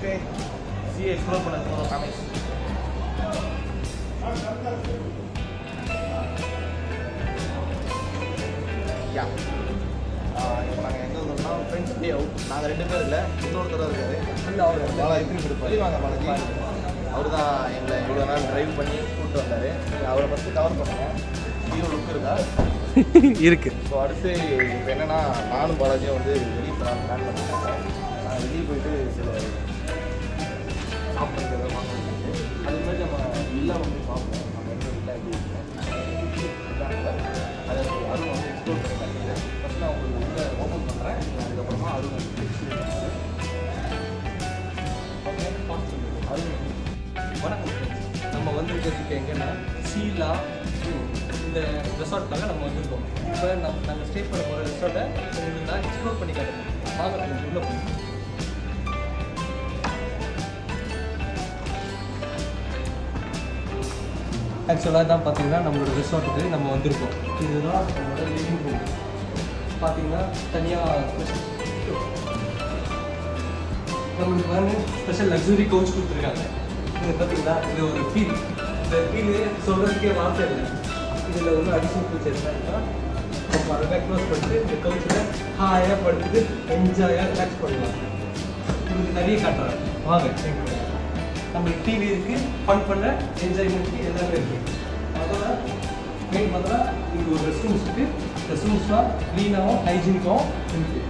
Okay C explore பண்ண போகிறோம் comics யா இப்போ நாங்கள் எங்கே வந்தோம்னா ஃப்ரெண்ட்ஸ் டே அவுட் நாங்கள் ரெண்டு பேர் இல்லை இன்னொருத்தர் இருக்காரு பாலாஜி வெளியே வாங்க பாலாஜி அவர் தான் எங்களை இவ்வளோ நாள் டிரைவ் பண்ணி கூப்பிட்டு வந்தார் அவரை ஃபஸ்ட்டு கவர் பண்ணுங்க ஹீரோ லுக் இருக்கா இருக்கு ஸோ அடுத்து இப்போ என்னன்னா நானும் பாலாஜியும் வந்து வெளியே போகலாம் பிளான் பண்ணிருக்காங்க நான் வெளியே போயிட்டு சில சாப்பிட்றது வாங்க அது மாதிரி நம்ம வில்லா வந்து பார்ப்போம் நம்ம எந்த வில்லா எப்படி இருக்கு அதை அருண் வந்து எக்ஸ்ப்ளோர் பண்ணி காட்டுறேன் ஃபஸ்ட் நான் உங்களுக்கு உள்ள ஓப்பன் பண்ணுறேன் அதுக்கப்புறமா அருண் வந்து explain பண்ணுவாரு. Okay, அருண் வணக்கம் friends. நம்ம வந்திருக்கிறதுக்கு எங்கன்னா சீலா view. இந்த ரெசார்ட்காக நம்ம வந்திருக்கோம் இப்போ நம்ம நாங்கள் ஸ்டே பண்ண போகிற ரெசார்ட்டை உங்களுக்கு நான் எக்ஸ்ப்ளோர் பண்ணி காட்டுறேன் வாங்க நம்ம உள்ள போய் ஆக்சுவலாக தான் பார்த்தீங்கன்னா நம்மளோட ரிசார்ட்டுக்கு நம்ம வந்திருக்கோம் இதுதான் நம்மளோட லிவிங் ரூம் பார்த்தீங்கன்னா தனியாக ஸ்பெஷல் நம்மளுக்கு வந்து ஸ்பெஷல் லக்ஸுரி கோச் கொடுத்துருக்காங்க இது பார்த்தீங்களா இது ஒரு ஃபீல் இந்த ஃபீல் சொல்கிறதுக்கே வார்த்தை இல்லை இதில் வந்து அடிஷனல் ஃபீச்சர்ஸ் என்னன்னா நம்ம அழகாக க்ளோஸ் பண்ணிட்டு இந்த கவுச்சில் ஹாயாக படுத்துட்டு என்ஜாயாக ரிலாக்ஸ் பண்ணலாம் உங்களுக்கு நிறைய காட்டுறேன் வாங்க எங்க கூட. நம்மளுக்கு டிவி இருக்குது ஃபன் பண்ண என்ஜாய்மெண்ட்க்கு எல்லாமே இருக்குது அதோட மெயின் பார்த்தா இங்கே ஒரு ரெஸ்ட் ரூம்ஸ் இருக்குது ரெஸ்ட் ரூம்ஸ்லாம் க்ளீனாகவும் ஹைஜீனிக்காகவும் இருக்குது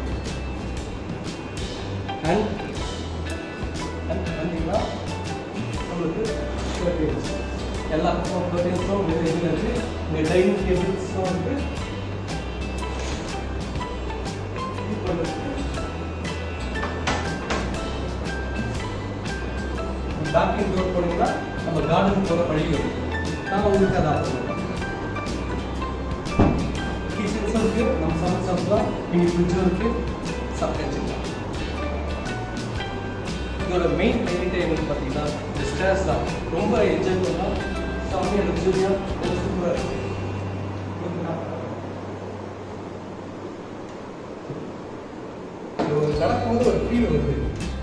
அண்ட் அண்ட் வந்தீங்கன்னா நம்மளுக்கு curtains. எல்லா பக்கம் கர்டன்ஸும் வெளியில் இருக்குது இந்த டைனிங் டேபிள்ஸும் வந்து இது பண்ணுறதுக்கு பேக் இன் டோர் போனீங்கன்னா நம்ம கார்டன் போகிற வழி வரும் நான் உங்களுக்கு அதை ஆஃபர் கிச்சன்ஸும் இருக்குது நம்ம சமைச்சு சாப்பிடலாம் இங்கே ஃப்ரிட்ஜும் இருக்குது சாப்பிட்டு வச்சுக்கலாம் இதோட மெயின் ஹைலைட் என்னன்னு பார்த்தீங்கன்னா இந்த ஸ்டேர்ஸ் தான் ரொம்ப என்ஜாய் பண்ணலாம் செம்மையாக லக்ஸுரியாக ரொம்ப சூப்பராக இருக்கும் இது ஒரு நடக்கும்போது ஒரு ஃபீல் வருது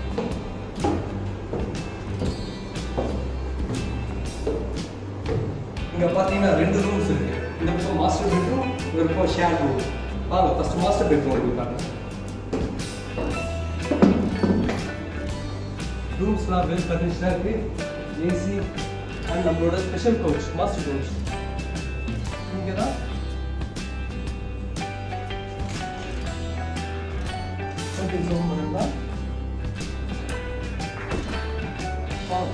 இங்க பார்த்தீங்கன்னா ரெண்டு ரூம்ஸ் இருக்கு இந்த பக்கம் மாஸ்டர் பெட்ரூம் இந்த பக்கம் ஷேர் ரூம் வாங்க ஃபர்ஸ்ட் மாஸ்டர் பெட்ரூம் எடுத்துக்காங்க ரூம்ஸ்லாம் வெல் ஃபர்னிஷ்டாக இருக்கு ஏசி அண்ட் நம்மளோட ஸ்பெஷல் கவுச் மாஸ்டர் கவுச் இங்கே தான் கொஞ்சம் ஜூம் பண்ணா வாங்க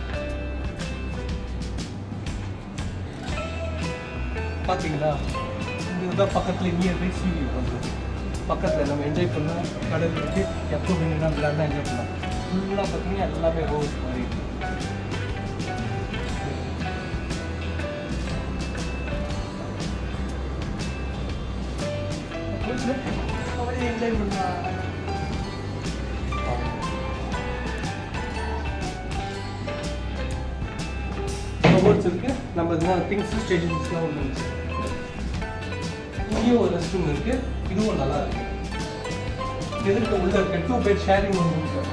பார்த்தீங்களா இங்கே தான் பக்கத்தில் நியர்பை சீவி வந்து பக்கத்தில் நம்ம என்ஜாய் பண்ணலாம் கடல் இருக்கு எப்போ வேணும்னா விளையாண்டா என்ஜாய் பண்ணலாம் ஃபுல்லாக பார்த்தீங்கன்னா எல்லாமே ரோஸ் மாதிரி இருக்கு. என்ஜாய் பண்ணலாம் கபோர்ட்ஸ் இருக்கு நம்ம இதெல்லாம் திங்ஸ் ஸ்டேஷன்ஸ்லாம் ஒன்று இருக்கு இங்கேயும் ஒரு ரெஸ்ட் ரூம் இருக்கு இதுவும் நல்லா இருக்கு எதிர்க்க உள்ள இருக்க டூ பெட் ஷேரிங் ஒன்று இருக்கு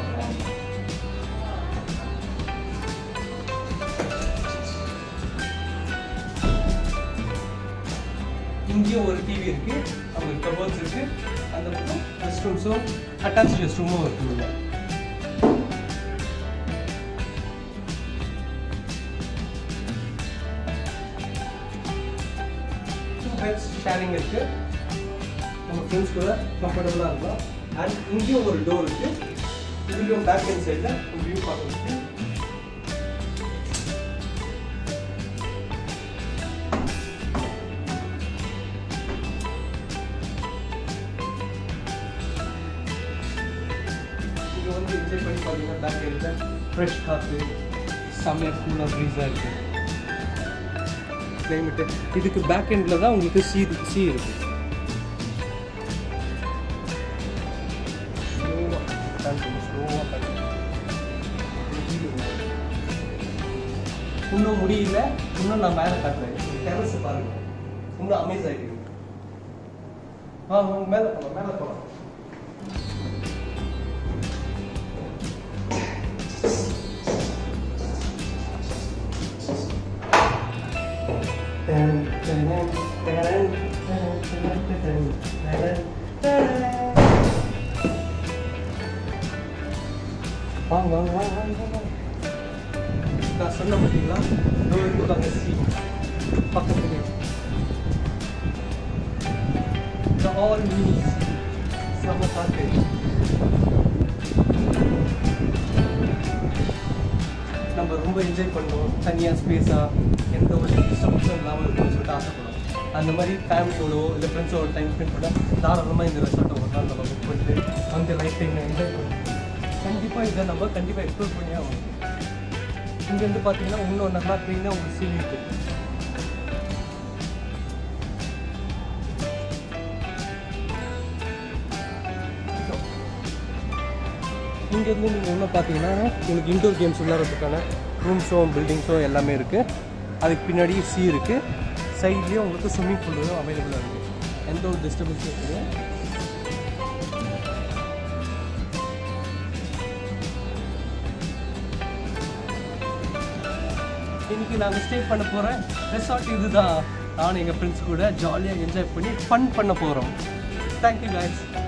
இங்கேயும் ஒரு டிவி இருக்கு அவங்க கபோர்ட்ஸ் இருக்கு அந்த பக்கம் ரெஸ்ட் ரூம்ஸும் அட்டாச் ரெஸ்ட் ரூமும் இருக்கு உள்ள டூ பெட்ஸ் ஷேரிங் இருக்கு நம்ம ஃப்ரெண்ட்ஸ் கூட கம்ஃபர்டபுளாக இருக்கலாம் அண்ட் இங்கேயும் ஒரு டோர் இருக்கு இதுலேயும் பேக் ஹேண்ட் சைடில் வியூ பார்க்கறதுக்கு இங்கே வந்து என்ஜாய் பண்ணி பார்த்தீங்கன்னா பேக் ஹேண்டில் ஃப்ரெஷ் காற்று செம்மையாக கூலாக ப்ரீஸாக இருக்குது கிளைமேட்டு இதுக்கு பேக் எண்டில் தான் உங்களுக்கு சி சி இருக்கு இன்னும் முடியல இன்னும் நான் மேலே காட்டுறேன் டெரஸ் பாருங்க இன்னும் அமேஸ் ஆகிட்டு ஆ உங்க மேலே போகலாம் மேலே போகலாம் வாங்க வாங்க வாங்க வாங்க வாங்க. நான் சொன்ன பார்த்தீங்களா இதோ இருக்கு பாருங்க சி பக்கத்துலேயே ஆல் நியூஸ் செம்ம காற்று நம்ம ரொம்ப என்ஜாய் பண்ணுவோம் தனியாக ஸ்பேஸாக எந்த ஒரு டிஸ்டர்பன்ஸும் இல்லாமல் இருக்கும்னு சொல்லிட்டு ஆசைப்படுவோம் அந்த மாதிரி ஃபேமிலியோடோ இல்லை ஃப்ரெண்ட்ஸோட டைம் ஸ்பெண்ட் பண்ண தாராளமாக இந்த ரெசார்ட்டை ஒரு நாள் நம்ம புக் பண்ணிட்டு அந்த லைஃப் டைம் என்ஜாய் பண்ணுவோம் கண்டிப்பாக இதை நம்ம கண்டிப்பாக எக்ஸ்ப்ளோர் பண்ணி ஆகணும் இங்கேருந்து பார்த்தீங்கன்னா இன்னும் நல்லா க்ளீனாக ஒரு சீன் இருக்குது இங்கேருந்து நீங்கள் இன்னும் பார்த்தீங்கன்னா உங்களுக்கு இன்டோர் கேம்ஸ் விளையாடுறதுக்கான ரூம்ஸும் பில்டிங்ஸும் எல்லாமே இருக்குது அதுக்கு பின்னாடி சி இருக்குது சைட்லேயும் உங்களுக்கு ஸ்விம்மிங் பூலும் அவைலபிளாக இருக்குது எந்த ஒரு டிஸ்டர்பன்ஸும் இருக்குது இன்னைக்கு நாங்கள் ஸ்டே பண்ண போகிற ரெசார்ட் இதுதான் நானும் எங்கள் ஃப்ரெண்ட்ஸ் கூட ஜாலியாக என்ஜாய் பண்ணி ஃபன் பண்ண போகிறோம் தேங்க்யூ guys